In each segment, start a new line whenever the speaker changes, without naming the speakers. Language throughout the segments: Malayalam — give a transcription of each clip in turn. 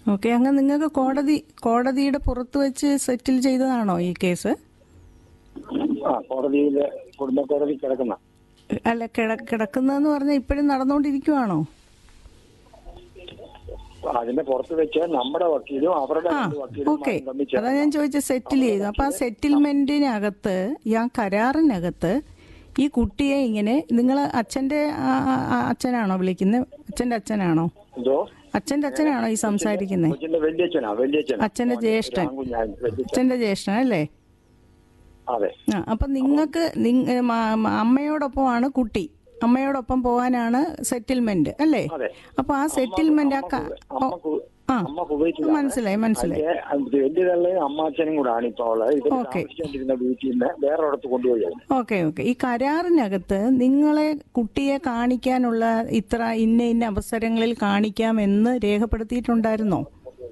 ഓക്കെ അങ്ങനെ നിങ്ങൾക്ക് കോടതി കോടതിയുടെ പുറത്ത് വെച്ച് സെറ്റിൽ ചെയ്തതാണോ ഈ കേസ്
ആ കോടതിയില് കുടുംബ കോടതി കിടക്കുന്ന
അല്ല കിട കിടക്കുന്നതെന്ന് പറഞ്ഞാൽ ഇപ്പോഴും നടന്നുകൊണ്ടിരിക്കുവാണോ
അതിന്റെ പുറത്ത് വെച്ച് നമ്മുടെ വക്കീലും അവരുടെ
ആ
രണ്ട് വക്കീലും
ഓക്കെ
തമ്മിൽ
അതാ
ചേർന്ന്
ഞാൻ ചോദിച്ച സെറ്റിൽ ചെയ്തു അപ്പൊ ആ സെറ്റിൽമെന്റിനകത്ത് ഈ ആ കരാറിനകത്ത് ഈ കുട്ടിയെ ഇങ്ങനെ നിങ്ങൾ അച്ഛന്റെ ആ- ആ- ആ അച്ഛനാണോ വിളിക്കുന്നത് അച്ഛന്റെ അച്ഛനാണോ
എന്തോ
അച്ഛന്റെ അച്ഛനാണോ ഈ സംസാരിക്കുന്നത്
കൊച്ചിന്റെ വല്യച്ഛനാ വല്യച്ഛനാ
അച്ഛന്റെ ജ്യേഷ്ഠൻ
രാംകുഞ്ഞാൻ വല്യച്ഛൻ
അച്ഛന്റെ ജ്യേഷ്ഠൻ അല്ലേ
അതെ
ആ അപ്പൊ നിങ്ങൾക്ക് നിങ്ങ- മ- മ- അമ്മയോടൊപ്പമാണ് കുട്ടി അമ്മയോടൊപ്പം പോകാനാണ് സെറ്റിൽമെന്റ് അല്ലേ
അതെ.
അപ്പൊ ആ സെറ്റിൽമെന്റ് ആ ക-
അമ്മ കു-
ആ
അമ്മ കുവൈറ്റിലാണ്.
മനസ്സിലായി മനസ്സിലായി
അതിന്റെ വലിയ തള്ളയും അമ്മാച്ചനും കൂടാണ് ഇപ്പോൾ ഉള്ളത് ഇവർ
ഓക്കെ.
താമസിച്ചുകൊണ്ടിരുന്ന വീട്ടിൽ നിന്ന് വേറെ ഇടത്ത് കൊണ്ടുപോയി അതിനെ.
ഓക്കെ ഓക്കെ ഈ കരാറിനകത്ത് നിങ്ങളെ കുട്ടിയെ കാണിക്കാനുള്ള ഇത്ര ഇന്ന ഇന്ന അവസരങ്ങളിൽ കാണിക്കാമെന്ന് രേഖപ്പെടുത്തിയിട്ടുണ്ടായിരുന്നോ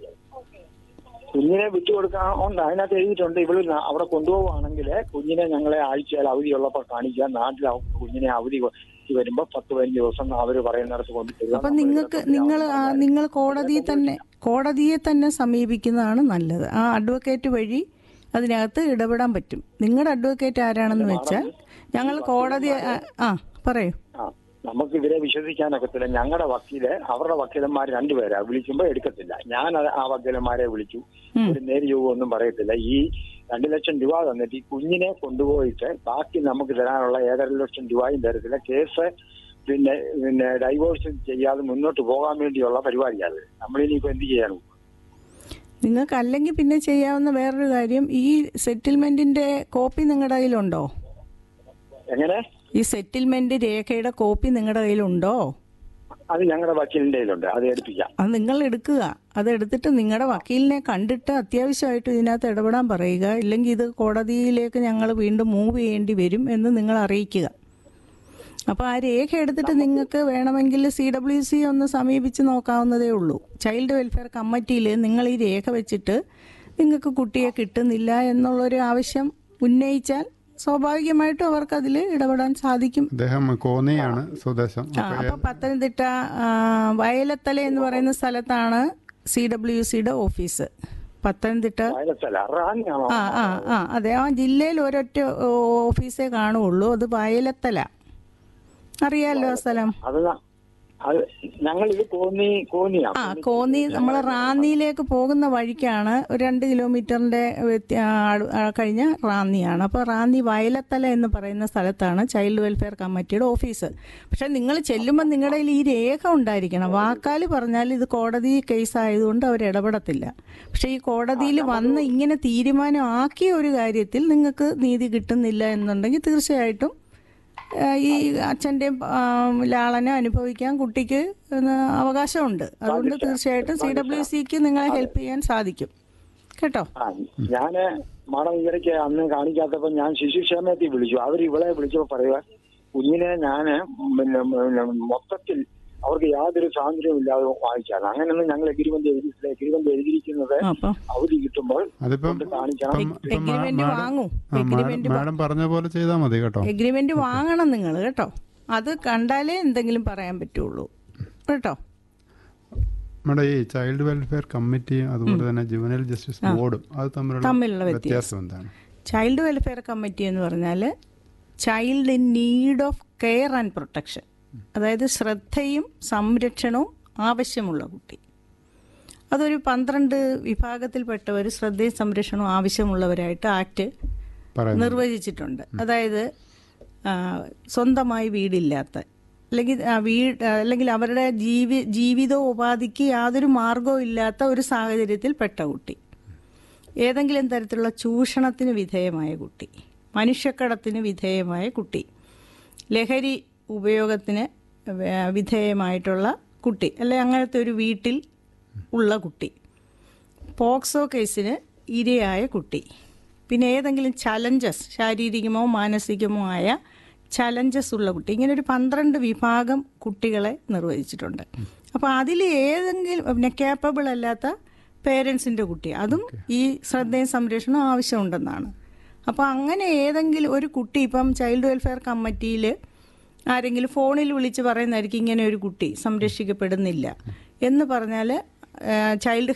കുഞ്ഞിനെ വിട്ടുകൊടുക്കാൻ ഉണ്ട് അതിനകത്ത് എഴുതിയിട്ടുണ്ട് ഇവള് ന- അവിടെ കൊണ്ടുപോവുകയാണെങ്കിൽ കുഞ്ഞിനെ ഞങ്ങളെ ആഴ്ചയിൽ അവധിയുള്ളപ്പോൾ കാണിക്കാൻ നാട്ടിൽ അവ- കുഞ്ഞിനെ അവധി കൊ- വരുമ്പോ പത്ത് പതിനഞ്ച് ദിവസം അവര് പറയുന്നിടത്ത് കൊണ്ടുതരിക
അപ്പൊ നിങ്ങൾക്ക് നിങ്ങൾ നിങ്ങൾ കോടതിയെ തന്നെ കോടതിയെ തന്നെ സമീപിക്കുന്നതാണ് നല്ലത് ആ അഡ്വക്കേറ്റ് വഴി അതിനകത്ത് ഇടപെടാൻ പറ്റും നിങ്ങളുടെ അഡ്വക്കേറ്റ് ആരാണെന്ന് വെച്ചാൽ ഞങ്ങൾ കോടതി ആ- ആ പറയൂ
ആ നമുക്ക് ഇവരെ വിശ്വസിക്കാനൊക്കത്തില്ല ഞങ്ങളുടെ വക്കീല് അവരുടെ വക്കീലന്മാർ രണ്ടുപേരാ വിളിക്കുമ്പോ എടുക്കത്തില്ല ഞാൻ അത് ആ വക്കീലന്മാരെ വിളിച്ചു ഒരു നേര് രൂപ ഒന്നും പറയത്തില്ല ഈ രണ്ടു ലക്ഷം രൂപ തന്നിട്ട് ഈ കുഞ്ഞിനെ കൊണ്ടുപോയിട്ട് ബാക്കി നമുക്ക് തരാനുള്ള ഏഴര ലക്ഷം രൂപയും തരത്തില്ല കേസ് പിന്നെ പിന്നെ ഡൈവോഴ്സ് ചെയ്യാതെ മുന്നോട്ട് പോകാൻ വേണ്ടിയുള്ള പരിപാടിയാണ് നമ്മളിനിയിപ്പോ എന്ത് ചെയ്യാനും
നിങ്ങൾക്ക് അല്ലെങ്കിൽ പിന്നെ ചെയ്യാവുന്ന വേറൊരു കാര്യം ഈ സെറ്റിൽമെന്റിന്റെ കോപ്പി നിങ്ങളുടെ കയ്യിലുണ്ടോ
എങ്ങനെ
ഈ സെറ്റിൽമെന്റ് രേഖയുടെ കോപ്പി നിങ്ങളുടെ കയ്യിലുണ്ടോ
അത് ഞങ്ങളുടെ വക്കീലിന്റെ കയ്യിലുണ്ട് അത് എടുപ്പിക്കാം
അത് നിങ്ങൾ എടുക്കുക അത് എടുത്തിട്ട് നിങ്ങളുടെ വക്കീലിനെ കണ്ടിട്ട് അത്യാവശ്യമായിട്ട് ഇതിനകത്ത് ഇടപെടാൻ പറയുക ഇല്ലെങ്കിൽ ഇത് കോടതിയിലേക്ക് ഞങ്ങൾ വീണ്ടും മൂവ് ചെയ്യേണ്ടി വരും എന്ന് നിങ്ങൾ അറിയിക്കുക അപ്പോൾ ആ രേഖ എടുത്തിട്ട് നിങ്ങൾക്ക് വേണമെങ്കിൽ സി ഡബ്ല്യു സി ഒന്ന് സമീപിച്ച് നോക്കാവുന്നതേ ഉള്ളൂ ചൈൽഡ് വെൽഫെയർ കമ്മിറ്റിയിൽ നിങ്ങൾ ഈ രേഖ വെച്ചിട്ട് നിങ്ങൾക്ക് കുട്ടിയെ കിട്ടുന്നില്ല എന്നുള്ളൊരു ആവശ്യം ഉന്നയിച്ചാൽ സ്വാഭാവികമായിട്ടും അവർക്ക് അതിൽ ഇടപെടാൻ സാധിക്കും
അദ്ദേഹം കോന്നിയാണ് സ്വദേശം
ആ, അപ്പൊ പത്തനംതിട്ട ആ, വയലത്തല എന്ന് പറയുന്ന സ്ഥലത്താണ് സി ഡബ്ല്യു സിയുടെ ഓഫീസ് പത്തനംതിട്ട
വയലത്തല്ല റാന്നിയാണോ
ആ ആ ആ അതെ ആ ജില്ലയിൽ ഒരൊറ്റ ഓ, ഓഫീസേ കാണുള്ളൂ അത് വയലത്തല അറിയാലോ ആ സ്ഥലം
അത് ന- അത് ഞങ്ങൾ ഇത് കോന്നി കോന്നിയാണ്
ആ കോന്നി നമ്മൾ റാന്നിയിലേക്ക് പോകുന്ന വഴിക്കാണ് ഒരു രണ്ട് കിലോമീറ്ററിന്റെ വ്യത്യ- ആ, അടു- ആ, കഴിഞ്ഞ റാന്നിയാണ് അപ്പോൾ റാന്നി വയലത്തല എന്ന് പറയുന്ന സ്ഥലത്താണ് ചൈൽഡ് വെൽഫെയർ കമ്മിറ്റിയുടെ ഓഫീസ് പക്ഷെ നിങ്ങൾ ചെല്ലുമ്പോൾ നിങ്ങളുടെ കയ്യിൽ ഈ രേഖ ഉണ്ടായിരിക്കണം വാക്കാൽ പറഞ്ഞാൽ ഇത് കോടതി കേസ് ആയതുകൊണ്ട് അവർ ഇടപെടത്തില്ല പക്ഷെ ഈ കോടതിയിൽ വന്ന് ഇങ്ങനെ തീരുമാനമാക്കിയ ഒരു കാര്യത്തിൽ നിങ്ങൾക്ക് നീതി കിട്ടുന്നില്ല എന്നുണ്ടെങ്കിൽ തീർച്ചയായിട്ടും ഏഹ് ഈ അച്ഛൻ്റെയും ലാളനെ അനുഭവിക്കാൻ കുട്ടിക്ക് ഒന്ന് അവകാശമുണ്ട് അതുകൊണ്ട് തീർച്ചയായിട്ടും സി ഡബ്ല്യു സിക്ക് നിങ്ങളെ ഹെൽപ്പ് ചെയ്യാൻ സാധിക്കും കേട്ടോ
ആ ഞാന് മാഡം ഇവരൊക്കെ അന്ന് കാണിക്കാത്തപ്പോ ഞാൻ ശിശുക്ഷേമത്തിൽ വിളിച്ചു അവർ ഇവളെ വിളിച്ചപ്പോ പറയുക കുഞ്ഞിനെ ഞാന് പിന്നെ പിന്നെ മൊത്തത്തിൽ അവർക്ക് യാതൊരു സ്വാതന്ത്ര്യവും ഇല്ലാതെ വായിച്ചാണ് അങ്ങനെയൊന്നും ഞങ്ങൾ എഗ്രിമെന്റ് എഴുതിയിട്ടില്ല എഗ്രിമെന്റ് എഴുതിയിരിക്കുന്നത്
ആ, അപ്പം
അവധി കിട്ടുമ്പോൾ
അതിപ്പം
കൊണ്ട് കാണിക്കണം
ഇപ്പം- ഇപ്പം മാ-
എഗ്രിമെന്റ്
മാഡം-
വാങ്ങൂ
ആ,
എഗ്രിമെന്റ്
മാഡം- മാഡം പറഞ്ഞ പോലെ ചെയ്താൽ മതി കേട്ടോ
എഗ്രിമെന്റ് വാങ്ങണം നിങ്ങൾ കേട്ടോ അത് കണ്ടാലേ എന്തെങ്കിലും പറയാൻ പറ്റുള്ളൂ കേട്ടോ
നമ്മുടെ ഈ ചൈൽഡ് വെൽഫെയർ കമ്മിറ്റിയും അതുപോലെ തന്നെ ജുവനൽ ജസ്റ്റിസ് ബോർഡും അത്
തമ്മിലുള്ള
തമ്മിലുള്ള
വ്യത്യാസം.
വ്യത്യാസം എന്താണ്
ചൈൽഡ് വെൽഫെയർ കമ്മിറ്റി എന്ന് പറഞ്ഞാൽ child in need of care and protection അതായത് ശ്രദ്ധയും സംരക്ഷണവും ആവശ്യമുള്ള കുട്ടി അതൊരു പന്ത്രണ്ട് വിഭാഗത്തിൽപ്പെട്ടവർ ശ്രദ്ധയും സംരക്ഷണവും ആവശ്യമുള്ളവരായിട്ട് ആക്ട്
പറയുന്നത്
നിർവചിച്ചിട്ടുണ്ട് അതായത് ആ, സ്വന്തമായി വീടില്ലാത്ത അല്ലെങ്കിൽ ആ, വീട് അല്ലെങ്കിൽ അവരുടെ ജീവി ജീവിതോപാധിക്ക് യാതൊരു മാർഗവും ഇല്ലാത്ത ഒരു സാഹചര്യത്തിൽ പെട്ട കുട്ടി ഏതെങ്കിലും തരത്തിലുള്ള ചൂഷണത്തിന് വിധേയമായ കുട്ടി മനുഷ്യക്കടത്തിന് വിധേയമായ കുട്ടി ലഹരി ഉപയോഗത്തിന് വേ- വിധേയമായിട്ടുള്ള കുട്ടി അല്ലെ അങ്ങനത്തെ ഒരു വീട്ടിൽ ഉള്ള കുട്ടി പോക്സോ കേസിന് ഇരയായ കുട്ടി പിന്നെ ഏതെങ്കിലും ചലഞ്ചസ് ശാരീരികമോ മാനസികമോ ആയ ചലഞ്ചസ് ഉള്ള കുട്ടി ഇങ്ങനെ ഒരു പന്ത്രണ്ട് വിഭാഗം കുട്ടികളെ നിർവചിച്ചിട്ടുണ്ട് അപ്പോൾ അതിൽ ഏതെങ്കിലും പിന്നെ കേപ്പബിൾ അല്ലാത്ത പേരൻസിൻ്റെ കുട്ടി അതും ഈ ശ്രദ്ധയും സംരക്ഷണവും ആവശ്യമുണ്ടെന്നാണ് അപ്പോൾ അങ്ങനെ ഏതെങ്കിലും ഒരു കുട്ടി ഇപ്പം ചൈൽഡ് വെൽഫെയർ കമ്മിറ്റിയിൽ ആരെങ്കിലും ഫോണിൽ വിളിച്ച് പറയുന്നതായിരിക്കും ഇങ്ങനെ ഒരു കുട്ടി സംരക്ഷിക്കപ്പെടുന്നില്ല എന്ന് പറഞ്ഞാൽ ചൈൽഡ്